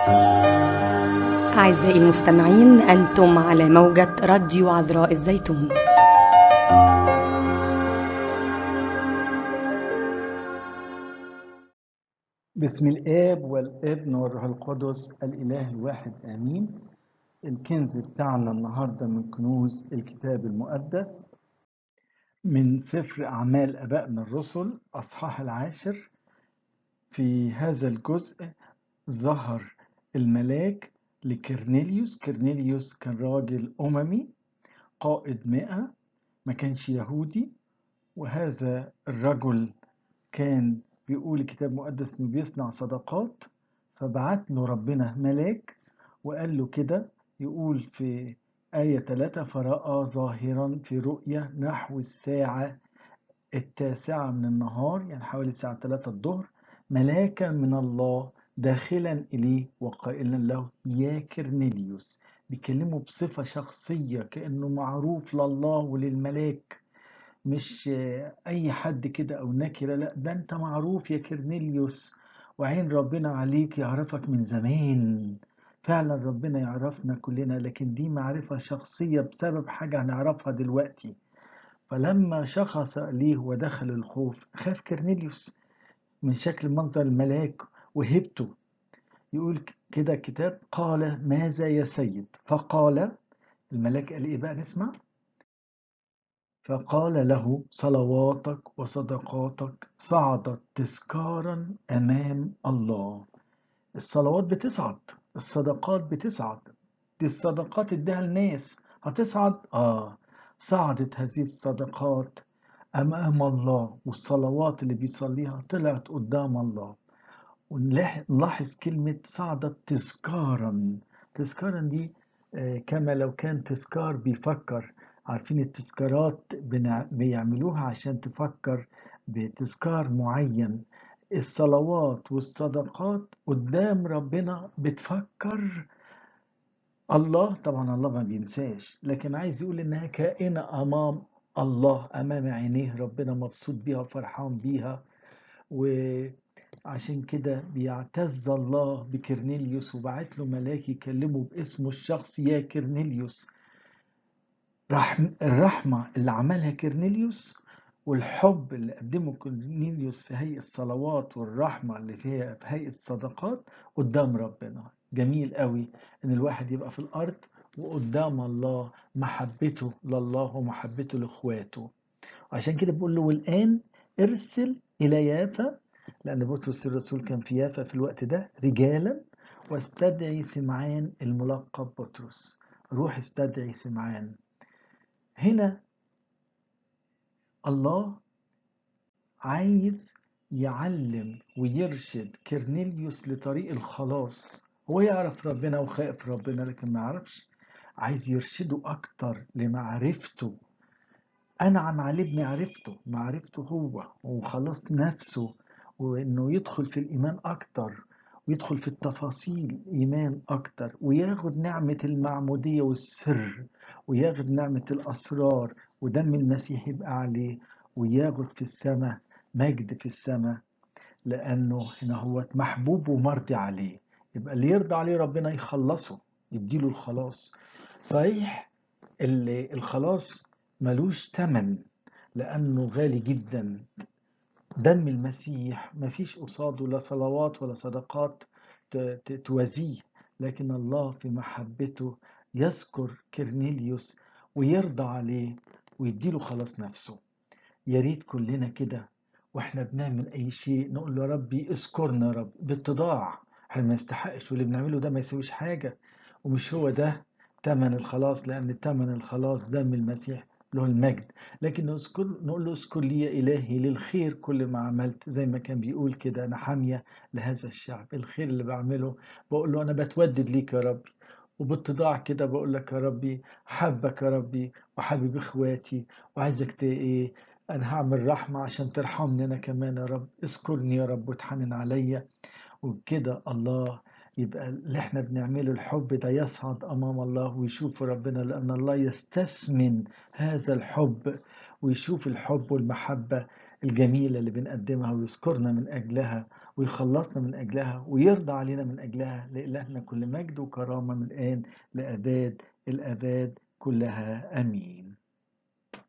أعزائي المستمعين أنتم على موجة راديو عذراء الزيتون بسم الآب والابن والروح القدس الإله الواحد آمين الكنز بتاعنا النهاردة من كنوز الكتاب المقدس من سفر أعمال أبائنا الرسل أصحاح العاشر في هذا الجزء ظهر الملاك لكرنيليوس كرنيليوس كان راجل أممي قائد مئة ما كانش يهودي وهذا الرجل كان بيقول الكتاب المقدس انه بيصنع صدقات فبعت له ربنا ملاك وقال له كده يقول في آية 3 فرأى ظاهرا في رؤية نحو الساعة التاسعة من النهار يعني حوالي الساعة 3 الظهر ملاكا من الله داخلا إليه وقائلا له يا كرنيليوس بيكلمه بصفة شخصية كأنه معروف لله وللملاك مش أي حد كده أو نكرة لا ده أنت معروف يا كرنيليوس وعين ربنا عليك يعرفك من زمان فعلا ربنا يعرفنا كلنا لكن دي معرفة شخصية بسبب حاجة هنعرفها دلوقتي فلما شخص ليه ودخل الخوف خاف كرنيليوس من شكل منظر الملاك وهبته يقول كده كتاب قال ماذا يا سيد فقال الملاك قال ايه بقى نسمع فقال له صلواتك وصدقاتك صعدت تذكارا امام الله الصلوات بتصعد الصدقات بتصعد دي الصدقات اديها الناس هتصعد اه صعدت هذه الصدقات امام الله والصلوات اللي بيصليها طلعت قدام الله ونلاحظ كلمة صعدت تذكارا تذكارا دي آه كما لو كان تذكار بيفكر عارفين التذكارات بيعملوها عشان تفكر بتذكار معين الصلوات والصدقات قدام ربنا بتفكر الله طبعا الله ما بينساش لكن عايز يقول انها كائنة امام الله امام عينيه ربنا مبسوط بيها وفرحان بيها وعشان كده بيعتز الله بكرنيليوس وبعت له ملاك يكلمه باسمه الشخصي يا كرنيليوس رحم الرحمة اللي عملها كرنيليوس والحب اللي قدمه كرنيليوس في هيئة الصلوات والرحمة اللي فيها في هيئة الصدقات قدام ربنا جميل قوي ان الواحد يبقى في الارض وقدام الله محبته لله ومحبته لاخواته عشان كده بقول له والان ارسل الى يافا لان بطرس الرسول كان في يافا في الوقت ده رجالا واستدعي سمعان الملقب بطرس روح استدعي سمعان هنا الله عايز يعلم ويرشد كرنيليوس لطريق الخلاص هو يعرف ربنا وخائف ربنا لكن ما يعرفش عايز يرشده أكتر لمعرفته أنعم عليه بمعرفته معرفته هو وخلاص نفسه وإنه يدخل في الإيمان أكتر ويدخل في التفاصيل إيمان أكتر وياخد نعمة المعمودية والسر وياخد نعمة الأسرار ودم المسيح يبقى عليه وياخد في السماء مجد في السماء لأنه هنا هو محبوب ومرضي عليه يبقى اللي يرضى عليه ربنا يخلصه يديله الخلاص صحيح اللي الخلاص ملوش تمن لأنه غالي جدا دم المسيح مفيش قصاده لا صلوات ولا صدقات توازيه لكن الله في محبته يذكر كرنيليوس ويرضى عليه ويديله خلاص نفسه يا ريت كلنا كده واحنا بنعمل اي شيء نقول له يا ربي اذكرنا يا رب باتضاع احنا ما يستحقش واللي بنعمله ده ما يسويش حاجه ومش هو ده تمن الخلاص لان تمن الخلاص دم المسيح له المجد لكن نذكر نقول له اذكر لي يا الهي للخير كل ما عملت زي ما كان بيقول كده انا حاميه لهذا الشعب الخير اللي بعمله بقول له انا بتودد ليك يا ربي وباتضاع كده بقول لك يا ربي حبك يا ربي وحبيب اخواتي وعايزك ت ايه انا هعمل رحمه عشان ترحمني انا كمان يا رب اذكرني يا رب وتحنن عليا وبكده الله يبقى اللي احنا بنعمله الحب ده يصعد امام الله ويشوف ربنا لان الله يستثمن هذا الحب ويشوف الحب والمحبه الجميله اللي بنقدمها ويذكرنا من اجلها ويخلصنا من أجلها ويرضى علينا من أجلها لإلهنا كل مجد وكرامة من الآن لأباد الآباد كلها آمين